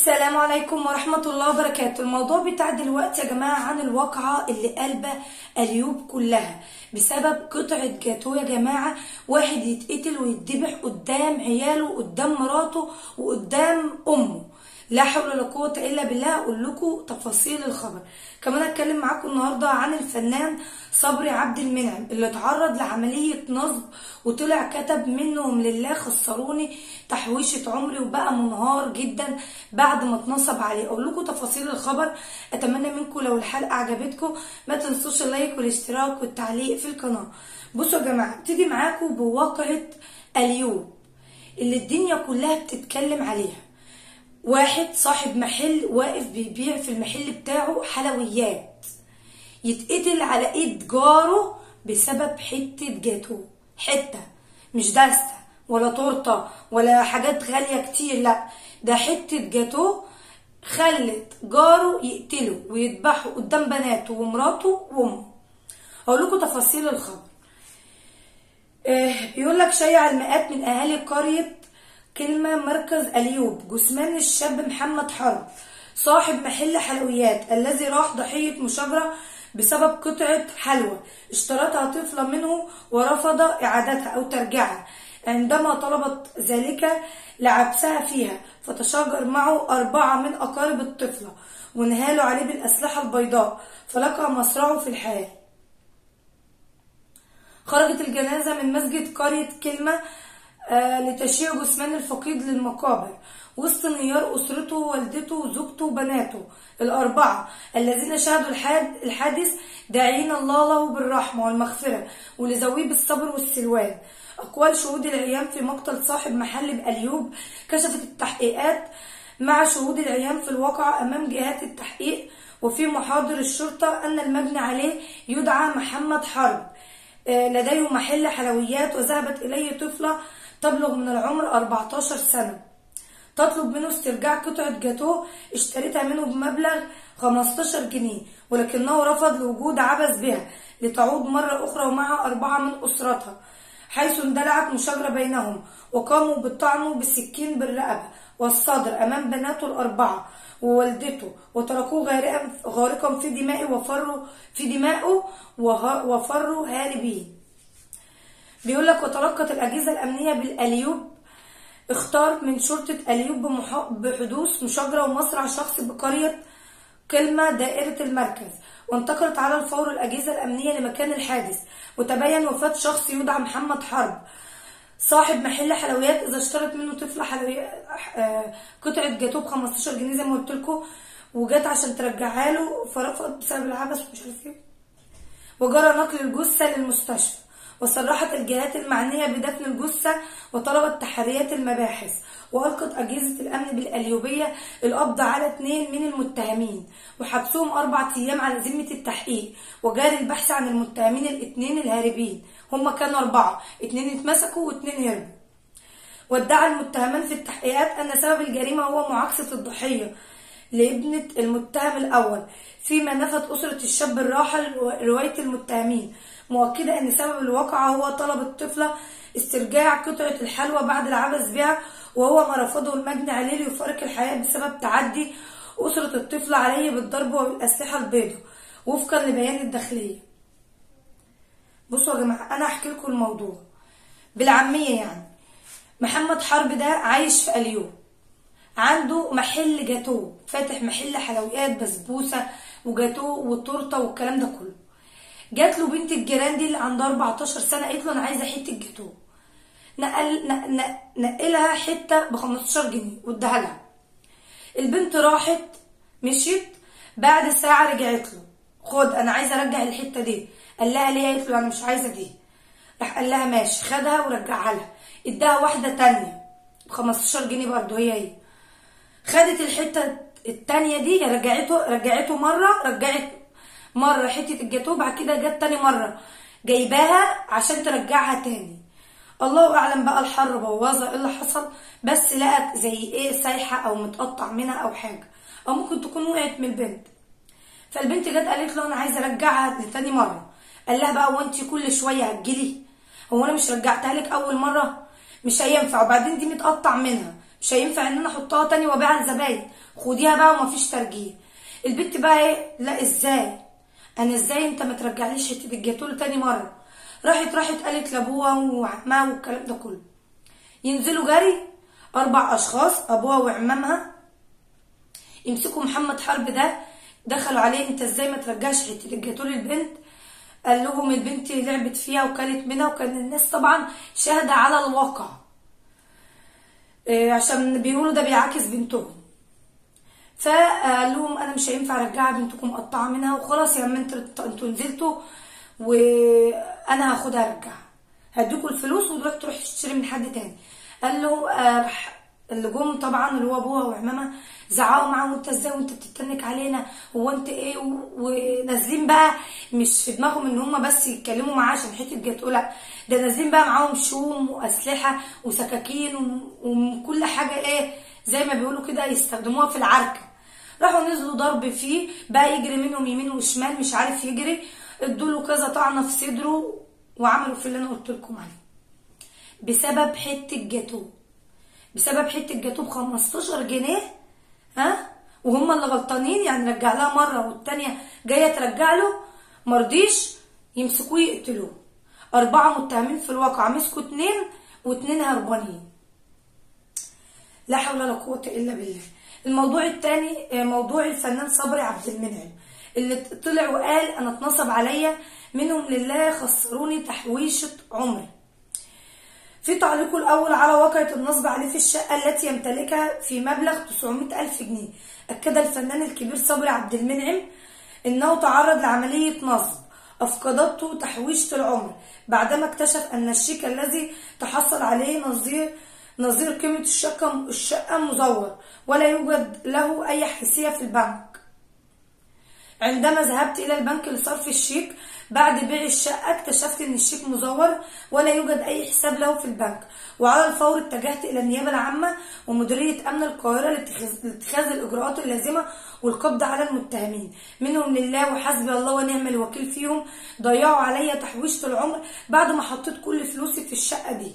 السلام عليكم ورحمة الله وبركاته الموضوع بتاع دلوقتي يا جماعة عن الواقعة اللي قلبة اليوب كلها بسبب قطعة جاتوه يا جماعة واحد يتقتل ويتذبح قدام عياله قدام مراته وقدام أمه لا حول ولا قوة إلا بالله أقول لكم تفاصيل الخبر كمان أتكلم معاكم النهاردة عن الفنان صبري عبد المنعم اللي اتعرض لعملية نصب وطلع كتب منهم لله خسروني تحويشة عمري وبقى منهار جدا بعد ما اتنصب عليه أقول لكم تفاصيل الخبر أتمنى منكم لو الحلقة عجبتكم ما تنسوش اللايك والاشتراك والتعليق في القناة بصوا يا جماعة ابتدي معاكم بواقعة اليوب اللي الدنيا كلها بتتكلم عليها واحد صاحب محل واقف بيبيع في المحل بتاعه حلويات يتقتل على ايد جاره بسبب حتة جاتو حتة مش دستة ولا تورته ولا حاجات غالية كتير لا ده حتة جاتو خلت جاره يقتله ويذبحه قدام بناته ومراته وامه هقول لكم تفاصيل الخبر آه بيقول لك شيع المئات من اهالي قريه كلمة مركز اليوب جثمان الشاب محمد حرب صاحب محل حلويات الذي راح ضحية مشاجرة بسبب قطعة حلوى اشترتها طفلة منه ورفض إعادتها أو ترجعها عندما طلبت ذلك لعبسها فيها فتشاجر معه أربعة من أقارب الطفلة وانهالوا عليه بالأسلحة البيضاء فلقى مصرعه في الحياة خرجت الجنازة من مسجد قرية كلمة آه لتشييع جثمان الفقيد للمقابر وسط انهيار أسرته ووالدته وزوجته وبناته الأربعة الذين شهدوا الحادث داعين الله له بالرحمة والمغفرة ولذويه بالصبر والسلوان أقوال شهود العيان في مقتل صاحب محل بأليوب كشفت التحقيقات مع شهود العيان في الواقع أمام جهات التحقيق وفي محاضر الشرطة أن المبني عليه يدعى محمد حرب آه لديه محل حلويات وذهبت إليه طفلة تبلغ من العمر 14 سنة تطلب منه استرجاع قطعة جاتوه اشتريتها منه بمبلغ 15 جنيه ولكنه رفض لوجود عبث بها لتعود مرة أخرى ومعها أربعة من أسرتها حيث اندلعت مشاجرة بينهم وقاموا بالطعن بالسكين بالرقبة والصدر أمام بناته الأربعة ووالدته وتركوه غارقا غارقا في دمائه وفروا في دمائه وفروا هاربين بيقول لك وتلقت الأجهزة الأمنية بالأليوب اختار من شرطة أليوب بحدوث مشاجرة ومصرع شخص بقرية كلمة دائرة المركز وانتقلت على الفور الأجهزة الأمنية لمكان الحادث وتبين وفاة شخص يدعى محمد حرب صاحب محل حلويات إذا اشترت منه طفلة حلويات قطعة جاتوه ب 15 جنيه زي ما قلت لكم وجت عشان ترجعها له فرفض بسبب العبث ومش عارف ايه وجرى نقل الجثة للمستشفى وصرحت الجهات المعنية بدفن الجثة وطلبت تحريات المباحث وألقت أجهزة الأمن بالأليوبية القبض على اثنين من المتهمين وحبسهم أربع أيام على ذمة التحقيق وجاري البحث عن المتهمين الاثنين الهاربين هما كانوا أربعة اثنين اتمسكوا واثنين هربوا وادعى المتهمان في التحقيقات أن سبب الجريمة هو معاكسة الضحية لابنة المتهم الأول فيما نفت أسرة الشاب الراحل رواية المتهمين مؤكدة أن سبب الواقعة هو طلب الطفلة استرجاع قطعة الحلوى بعد العبث بها وهو ما رفضه المجني عليه ليفارق الحياة بسبب تعدي أسرة الطفل عليه بالضرب وبالأسلحة البيضاء وفقا لبيان الداخلية بصوا يا جماعة أنا أحكي لكم الموضوع بالعامية يعني محمد حرب ده عايش في أليوب عنده محل جاتوه فاتح محل حلويات بسبوسة وجاتوه وتورته والكلام ده كله جات له بنت الجيران دي اللي عندها 14 سنه قالت له انا عايزه حته جاتوه نقل نقلها حته ب 15 جنيه واداها لها البنت راحت مشيت بعد ساعه رجعت له خد انا عايزه ارجع الحته دي قال لها ليه قالت له انا مش عايزه دي راح قال لها ماشي خدها ورجعها لها اداها واحده تانية ب 15 جنيه برضه هي هي خدت الحته التانية دي رجعته رجعته مره رجعت مرة حتة الجاتوه بعد كده جت تاني مرة جايباها عشان ترجعها تاني الله اعلم بقى الحر بوظها ايه اللي حصل بس لقت زي ايه سايحة او متقطع منها او حاجة او ممكن تكون وقعت من البنت فالبنت جت قالت له انا عايزة ارجعها لتاني مرة قال لها بقى وانت كل شوية هتجيلي هو انا مش رجعتها لك اول مرة مش هينفع وبعدين دي متقطع منها مش هينفع ان انا احطها تاني وابيعها لزباين خديها بقى ومفيش ترجيع البت بقى ايه لا ازاي انا ازاي انت ما ترجعليش حته الجاتوه تاني مره راحت راحت قالت لابوها وعمها والكلام ده كله ينزلوا جري اربع اشخاص ابوها وعمامها يمسكوا محمد حرب ده دخلوا عليه انت ازاي ما ترجعش حته الجاتوه للبنت قال لهم البنت لعبت فيها وكلت منها وكان الناس طبعا شاهده على الواقع إيه عشان بيقولوا ده بيعاكس بنتهم فقال لهم انا مش هينفع ارجعها بنتكم مقطعه منها وخلاص يا عم انتوا انتوا نزلتوا وانا هاخدها ارجعها هديكوا الفلوس وتروح تروح تشتري من حد تاني قال له آه اللي جم طبعا اللي هو ابوها وعمامها زعقوا معاه وانت ازاي وانت بتتنك علينا هو انت ايه ونازلين بقى مش في دماغهم ان هم بس يتكلموا معاه عشان حته جاتوه لا ده نازلين بقى معاهم شوم واسلحه وسكاكين وكل حاجه ايه زي ما بيقولوا كده يستخدموها في العركه راحوا نزلوا ضرب فيه بقى يجري منهم يمين وشمال مش عارف يجري ادوا له كذا طعنه في صدره وعملوا في اللي انا قلت لكم عليه بسبب حته جاتوه بسبب حته جاتوه ب 15 جنيه ها وهم اللي غلطانين يعني رجع لها مره والتانيه جايه ترجع له مرضيش يمسكوه يقتلوه اربعه متهمين في الواقع مسكوا اتنين واتنين هربانين لا حول ولا قوه الا بالله الموضوع التاني موضوع الفنان صبري عبد المنعم اللي طلع وقال انا اتنصب عليا منهم لله خسروني تحويشه عمري في تعليقه الأول على واقعة النصب عليه في الشقة التي يمتلكها في مبلغ 900 ألف جنيه أكد الفنان الكبير صبري عبد المنعم إنه تعرض لعملية نصب أفقدته تحويشة العمر بعدما اكتشف أن الشيك الذي تحصل عليه نظير نظير قيمة الشقة الشقة مزور ولا يوجد له أي حيثية في البنك عندما ذهبت إلى البنك لصرف الشيك بعد بيع الشقة اكتشفت ان الشيك مزور ولا يوجد اي حساب له في البنك وعلى الفور اتجهت الى النيابة العامة ومديرية امن القاهرة لاتخاذ الاجراءات اللازمة والقبض على المتهمين منهم لله وحسبي الله ونعم الوكيل فيهم ضيعوا عليا تحويشة العمر بعد ما حطيت كل فلوسي في الشقة دي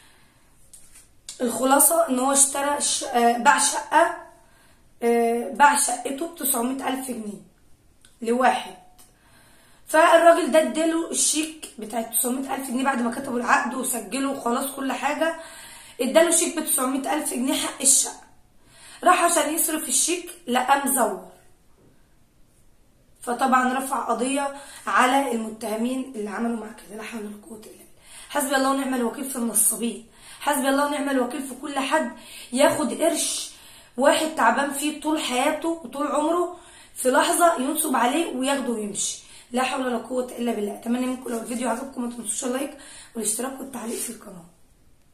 الخلاصة ان هو اشترى ش... باع شقة باع شقته ب 900 ألف جنيه لواحد فالراجل ده اداله الشيك بتاع 900 ألف جنيه بعد ما كتبوا العقد وسجلوا وخلاص كل حاجة اداله شيك ب 900 ألف جنيه حق الشقة راح عشان يصرف الشيك لقى مزور فطبعا رفع قضية على المتهمين اللي عملوا مع كده لا حول ولا قوة إلا بالله حسبي الله ونعم الوكيل في النصابين حسبي الله ونعم الوكيل في كل حد ياخد قرش واحد تعبان فيه طول حياته وطول عمره في لحظة ينصب عليه وياخده ويمشي لا حول ولا قوة إلا بالله أتمنى منكم لو الفيديو عجبكم ما تنسوش اللايك والاشتراك والتعليق في القناة